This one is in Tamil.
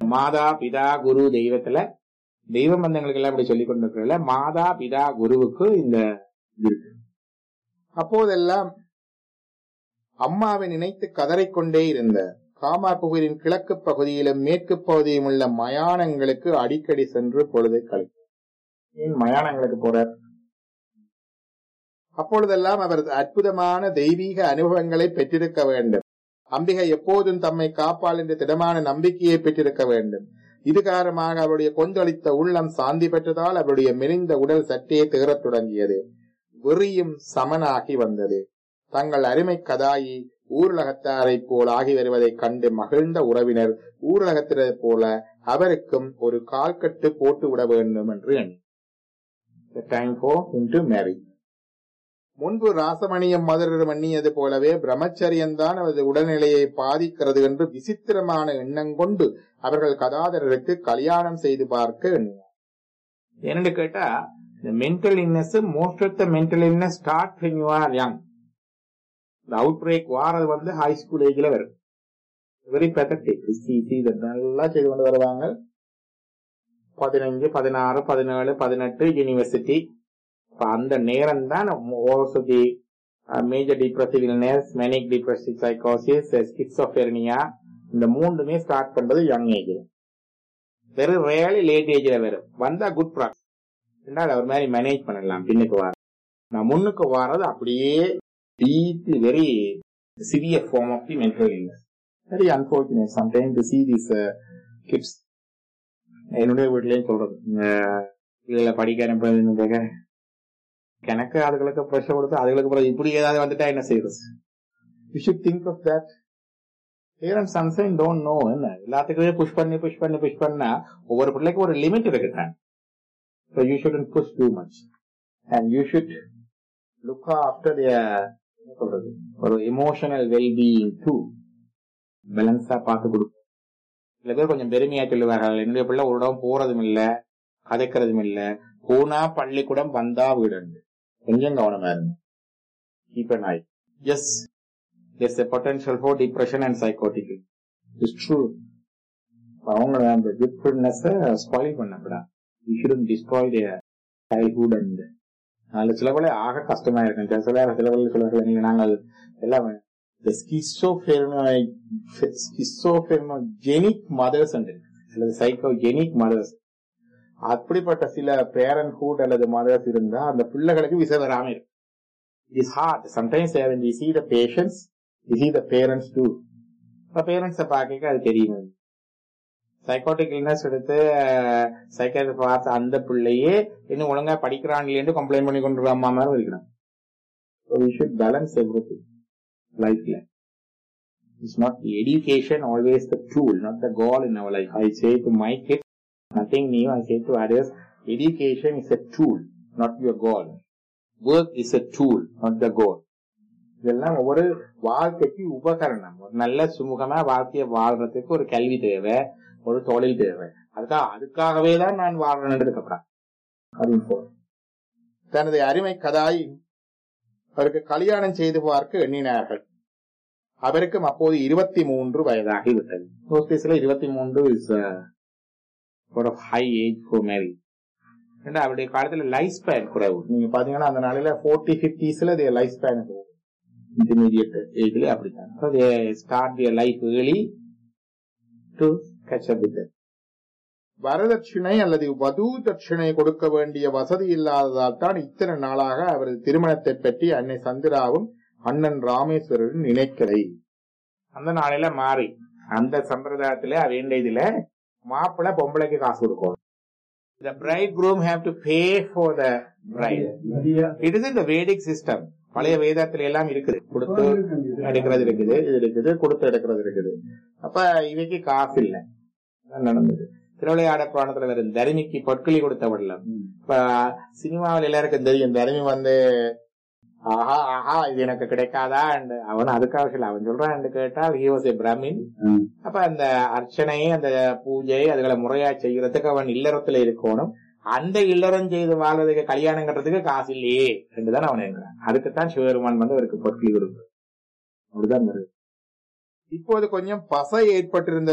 மாதா பிதா குரு தெய்வத்துல தெய்வ பந்தங்களுக்கு எல்லாம் இப்படி சொல்லி கொண்டிருக்கிறதுல மாதா பிதா குருவுக்கு இந்த இது இருக்கு அப்போதெல்லாம் அம்மாவை நினைத்து கதறிக்கொண்டே இருந்த காமாபுகரின் கிழக்கு பகுதியிலும் மேற்கு பகுதியிலும் உள்ள மயானங்களுக்கு அடிக்கடி சென்று பொழுதை கழித்தார் ஏன் மயானங்களுக்கு போறார் அப்பொழுதெல்லாம் அவர் அற்புதமான தெய்வீக அனுபவங்களை பெற்றிருக்க வேண்டும் அம்பிகை எப்போதும் தம்மை காப்பாள் என்ற திடமான நம்பிக்கையை பெற்றிருக்க வேண்டும் இது காரணமாக அவருடைய கொந்தளித்த உள்ளம் சாந்தி பெற்றதால் அவருடைய மெலிந்த உடல் சற்றே தேறத் தொடங்கியது வெறியும் சமனாகி வந்தது தங்கள் அருமை கதாயி ஊரலகத்தாரைப் போல் ஆகி வருவதைக் கண்டு மகிழ்ந்த உறவினர் ஊரலகத்தினரைப் போல அவருக்கும் ஒரு கால்கட்டு போட்டு விட வேண்டும் என்று எண்ணி The time for him to marry. முன்பு ராசமணியம் மதுரம் எண்ணியது போலவே பிரம்மச்சரியம்தான் அவரது உடல்நிலையை பாதிக்கிறது என்று விசித்திரமான எண்ணம் கொண்டு அவர்கள் கதாதரருக்கு கல்யாணம் செய்து பார்க்க எண்ணினார் என்னன்னு கேட்டா இந்த mental illness most of the mental illness start when you are young இந்த அவுட் பிரேக் வாரது வந்து ஹை ஸ்கூல் ஏஜ்ல வரும் வெரி பெத்தட்டிக் நல்லா செய்து கொண்டு வருவாங்க பதினஞ்சு பதினாறு பதினேழு பதினெட்டு யூனிவர்சிட்டி அந்த நேரம் தான் the major depressive illness manic depressive சைக்கோசிஸ் ஸ்கிட்ஸோபெர்னியா இந்த மூணுமே ஸ்டார்ட் பண்றது யங் ஏஜ்ல வெறும் ரேலி லேட் ஏஜ்ல வரும் வந்தா குட் ப்ராக்ஸ் ரெண்டாவது அவர் மாதிரி மேனேஜ் பண்ணலாம் பின்னுக்கு வர நான் முன்னுக்கு வர்றது அப்படியே deep very severe form of the mental illness very unfortunate sometime to see this kids என்னுடைய வீட்லயும் சொல்றது அஹ் இதுல படிக்க அனுப்புறது எனக்கு அதுகளுக்கு ப்ரெஷர் கொடுத்து அதுகளுக்கு அப்புறம் இப்படி ஏதாவது வந்துட்டா என்ன செய்யறது you should think of that parents sunshine don't know என்ன எல்லாத்துக்குமே புஷ் பண்ணி புஷ் பண்ணி புஷ் பண்ணா ஒவ்வொரு பிள்ளைக்கும் ஒரு லிமிட் இருக்குதான் so you should push too much and you should look after என்ன சொல்றது ஒரு இமோஷனல் வெல்பீயிங் டூ பேலன்ஸா பார்த்து கொடுக்கும் சில பேர் கொஞ்சம் பெருமையா சொல்லுவார்கள் என்னுடைய பிள்ளை ஒரு இடம் போறதும் இல்ல கதைக்கிறதும் இல்ல போனா பள்ளிக்கூடம் வந்தா வீடு கொஞ்சம் கவனமா இருங்க keep an eye is is a potential for depression and psychotic it's true அவங்க அந்த குட்ஃபுல்னஸ் ஸ்பாயில் பண்ணக்கூடாது you shouldn't destroy the childhood and அதுல சில வேலை ஆக கஷ்டமா இருக்கும் சில சில சில வேலை சில வேலை நீங்க நாங்கள் எல்லாம் இந்த ஸ்கிசோஃபெர்மோஜெனிக் மதர்ஸ் அல்லது சைக்கோஜெனிக் மதர்ஸ் அப்படிப்பட்ட சில பேரண்ட்ஹுட் அல்லது மதர்ஸ் இருந்தா அந்த பிள்ளைகளுக்கு விசை வராம இருக்கும் is hard sometimes we see the patients we see the parents too பேரண்ட்ஸை பார்க்க அது தெரியும் சைக்கோட்டிக் இல்னஸ் எடுத்து சைக்காட்ரி பார்த்த அந்த பிள்ளையே இன்னும் ஒழுங்கா படிக்கிறான்லேருந்து கம்ப்ளைண்ட் பண்ணி கொண்டு அம்மா மாதிரி இருக்கிறான் we should balance everything லைஃப்ல It's not the education always the tool, not the goal in our life. I say to my kids, nothing new. I say to others, education is a tool, not your goal. Work is a tool, not the goal. இதெல்லாம் ஒவ்வொரு வாழ்க்கைக்கு உபகரணம் ஒரு நல்ல சுமூகமா வாழ்க்கையை வாழ்றதுக்கு ஒரு கல்வி தேவை ஒரு தொழில் தேவை அதுக்காக அதுக்காகவே தான் நான் வாழ்றேன் இருக்கப்படாது அப்படின்னு போறேன் தனது அருமை கதாய் அவருக்கு கல்யாணம் செய்து பார்க்க எண்ணினார்கள் அவருக்கும் அப்போது இருபத்தி மூன்று வயதாகிவிட்டது ஹோஸ்டேஸ்ல இருபத்தி மூன்று is high age for marry அவருடைய காலத்துல லைஃப் ஸ்பேன் குறைவு நீங்க பாத்தீங்கன்னா அந்த நாளையில போர்ட்டி பிப்டிஸ்ல லைஃப் ஸ்பேன் இன்டர்மீடியட் ஏஜ்ல அப்படித்தான் start their life early to catch up with வரதட்சிணை அல்லது வது தட்சிணை கொடுக்க வேண்டிய வசதி இல்லாததால் தான் இத்தனை நாளாக அவரது திருமணத்தை பற்றி அன்னை சந்திராவும் அண்ணன் ராமேஸ்வரரும் நினைக்கலை அந்த நாளையில மாறி அந்த சம்பிரதாயத்துல வேண்டியதுல மாப்பிள்ளை பொம்பளைக்கு காசு கொடுக்கணும் The bridegroom have to pay for the bride. It is in the Vedic system. பழைய வேதத்துல எல்லாம் இருக்குது கொடுத்து எடுக்கிறது இருக்குது இது இருக்குது கொடுத்து எடுக்கிறது இருக்குது அப்ப இவைக்கு காசு இல்ல அதான் நடந்தது திருவிளையாட புராணத்துல வரும் தருமிக்கு பொற்களி கொடுத்த விடலாம் இப்ப சினிமாவில் எல்லாருக்கும் தெரியும் தருமி வந்து ஆஹா ஆஹா இது எனக்கு கிடைக்காதா அவன் அதுக்காக சொல்ல அவன் சொல்றான் கேட்டா ஹி வாஸ் ஏ பிராமின் அப்ப அந்த அர்ச்சனை அந்த பூஜை அதுகளை முறையா செய்யறதுக்கு அவன் இல்லறத்துல இருக்கணும் அந்த இல்லறம் செய்து வாழ்றதுக்கு கல்யாணம் கட்டுறதுக்கு காசு இல்லையே என்றுதான் அவன் இருக்கிறான் அதுக்குத்தான் சிவபெருமான் வந்து அவருக்கு பொற்களி கொடுக்கும் அப்படிதான் வருது இப்போது கொஞ்சம் பசை ஏற்பட்டிருந்த